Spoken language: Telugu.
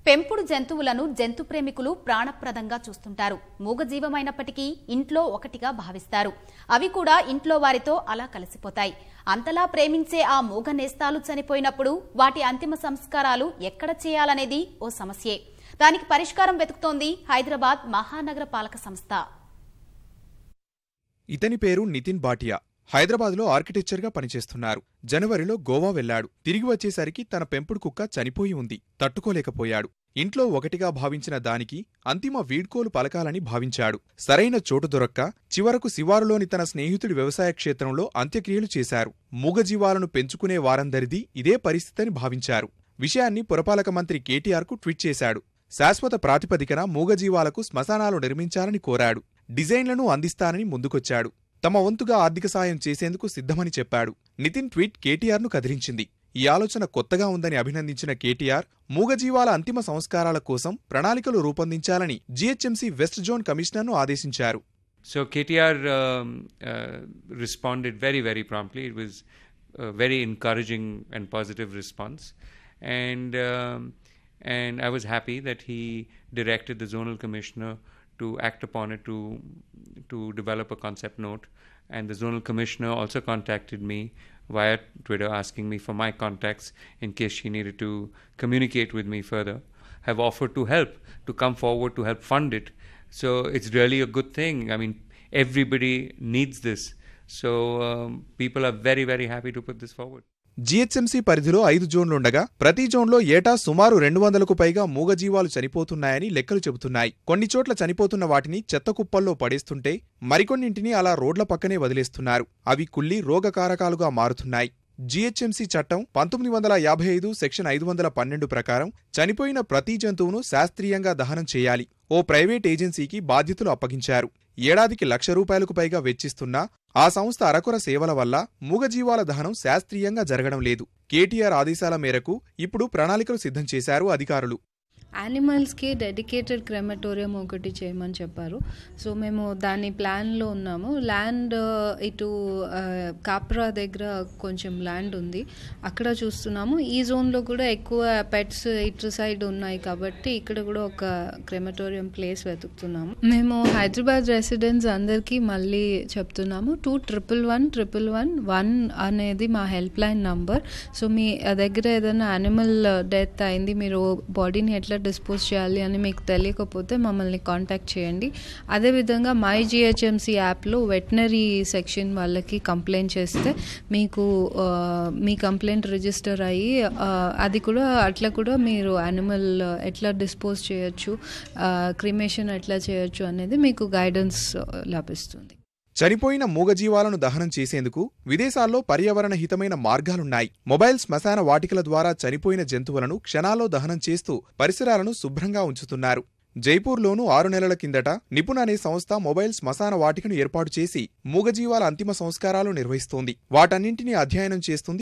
పెంపుడు జంతువులను జంతు ప్రేమికులు ప్రాణప్రదంగా చూస్తుంటారు మూగజీవమైనప్పటికీ ఇంట్లో ఒకటిగా భావిస్తారు అవి కూడా ఇంట్లో వారితో అలా కలిసిపోతాయి అంతలా ప్రేమించే ఆ మూగ నేస్తాలు చనిపోయినప్పుడు వాటి అంతిమ సంస్కారాలు ఎక్కడ చేయాలనేది ఓ సమస్యే దానికి పరిష్కారం వెతుకుతోంది హైదరాబాద్ మహానగర పాలక సంస్థ ఇతని పేరు నితిన్ భాటియా హైదరాబాద్లో ఆర్కిటెక్చర్గా పనిచేస్తున్నారు జనవరిలో గోవా వెళ్లాడు తిరిగి వచ్చేసరికి తన పెంపుడు కుక్క చనిపోయి ఉంది తట్టుకోలేకపోయాడు ఇంట్లో ఒకటిగా భావించిన దానికి అంతిమ వీడ్కోలు పలకాలని భావించాడు సరైన చోటు దొరక్క చివరకు శివారులోని తన స్నేహితుడి వ్యవసాయ క్షేత్రంలో అంత్యక్రియలు చేశారు మూగజీవాలను పెంచుకునే వారందరిది ఇదే పరిస్థితిని భావించారు విషయాన్ని పురపాలక మంత్రి కేటీఆర్కు ట్వీట్ చేశాడు శాశ్వత ప్రాతిపదికన మూగజీవాలకు శ్మశానాలు నిర్మించాలని కోరాడు డిజైన్లను అందిస్తానని ముందుకొచ్చాడు తమ వంతుగా ఆర్థిక సాయం చేసేందుకు సిద్ధమని చెప్పాడు నితిన్ ట్వీట్ కేటీఆర్ను కదిలించింది ఈ ఆలోచన కొత్తగా ఉందని అభినందించిన కేటీఆర్ మూగజీవాల అంతిమ సంస్కారాల కోసం ప్రణాళికలు రూపొందించాలని జీహెచ్ఎంసీ వెస్ట్ జోన్ కమిషనర్ను ఆదేశించారు So KTR um, uh, responded very, very promptly. It was a very encouraging and positive response, and um, and I was happy that he directed the zonal commissioner to act upon it to to develop a concept note, and the zonal commissioner also contacted me via Twitter asking me for my contacts in case she needed to communicate with me further. Have offered to help to come forward to help fund it. So it's really a good thing. I mean, everybody needs this. So um, people are very, very happy to put this forward. GHMC పరిధిలో ఐదు జోన్లుండగా ప్రతి జోన్లో ఏటా సుమారు రెండు వందలకు పైగా మూగజీవాలు చనిపోతున్నాయని లెక్కలు చెబుతున్నాయి కొన్ని చోట్ల చనిపోతున్న వాటిని చెత్త కుప్పల్లో పడేస్తుంటే మరికొన్నింటిని అలా రోడ్ల పక్కనే వదిలేస్తున్నారు అవి కుళ్ళి రోగకారకాలుగా మారుతున్నాయి జీహెచ్ఎంసీ చట్టం పంతొమ్మిది వందల యాభై ఐదు సెక్షన్ ఐదు వందల పన్నెండు ప్రకారం చనిపోయిన ప్రతి జంతువును శాస్త్రీయంగా దహనం చేయాలి ఓ ప్రైవేట్ ఏజెన్సీకి బాధ్యతలు అప్పగించారు ఏడాదికి లక్ష రూపాయలకు పైగా వెచ్చిస్తున్నా ఆ సంస్థ అరకొర సేవల వల్ల మూగజీవాల దహనం శాస్త్రీయంగా జరగడం లేదు కేటీఆర్ ఆదేశాల మేరకు ఇప్పుడు ప్రణాళికలు సిద్ధం చేశారు అధికారులు యానిమల్స్కి డెడికేటెడ్ క్రెమటోరియం ఒకటి చేయమని చెప్పారు సో మేము దాని ప్లాన్లో ఉన్నాము ల్యాండ్ ఇటు ఆ, కాప్రా దగ్గర కొంచెం ల్యాండ్ ఉంది అక్కడ చూస్తున్నాము ఈ జోన్లో కూడా ఎక్కువ పెట్స్ ఇటు సైడ్ ఉన్నాయి కాబట్టి ఇక్కడ కూడా ఒక క్రెమటోరియం ప్లేస్ వెతుకుతున్నాము మేము హైదరాబాద్ రెసిడెంట్స్ అందరికీ మళ్ళీ చెప్తున్నాము two triple one triple one one అనేది మా హెల్ప్ లైన్ నంబర్ సో మీ దగ్గర ఏదైనా యానిమల్ డెత్ అయింది మీరు బాడీని ఎట్లా డిస్పోజ్ చేయాలి అని మీకు తెలియకపోతే మమ్మల్ని కాంటాక్ట్ చేయండి అదేవిధంగా మై జిహెచ్ఎంసీ యాప్లో వెటనరీ సెక్షన్ వాళ్ళకి కంప్లైంట్ చేస్తే మీకు ఆ, మీ కంప్లైంట్ రిజిస్టర్ అయ్యి ఆ, అది కూడా అట్లా కూడా మీరు యానిమల్ ఎట్లా డిస్పోజ్ చేయొచ్చు క్రిమేషన్ ఎట్లా చేయొచ్చు అనేది మీకు గైడెన్స్ లభిస్తుంది చనిపోయిన మూగజీవాలను దహనం చేసేందుకు విదేశాల్లో పర్యావరణ హితమైన మార్గాలున్నాయి మొబైల్ శ్మశాన వాటికల ద్వారా చనిపోయిన జంతువులను క్షణాల్లో దహనం చేస్తూ పరిసరాలను శుభ్రంగా ఉంచుతున్నారు జైపూర్లోనూ ఆరు నెలల కిందట నిపుణ్ అనే సంస్థ మొబైల్ శ్మశాన వాటికను ఏర్పాటు చేసి మూగజీవాల అంతిమ సంస్కారాలు నిర్వహిస్తోంది వాటన్నింటినీ అధ్యయనం చేస్తుంది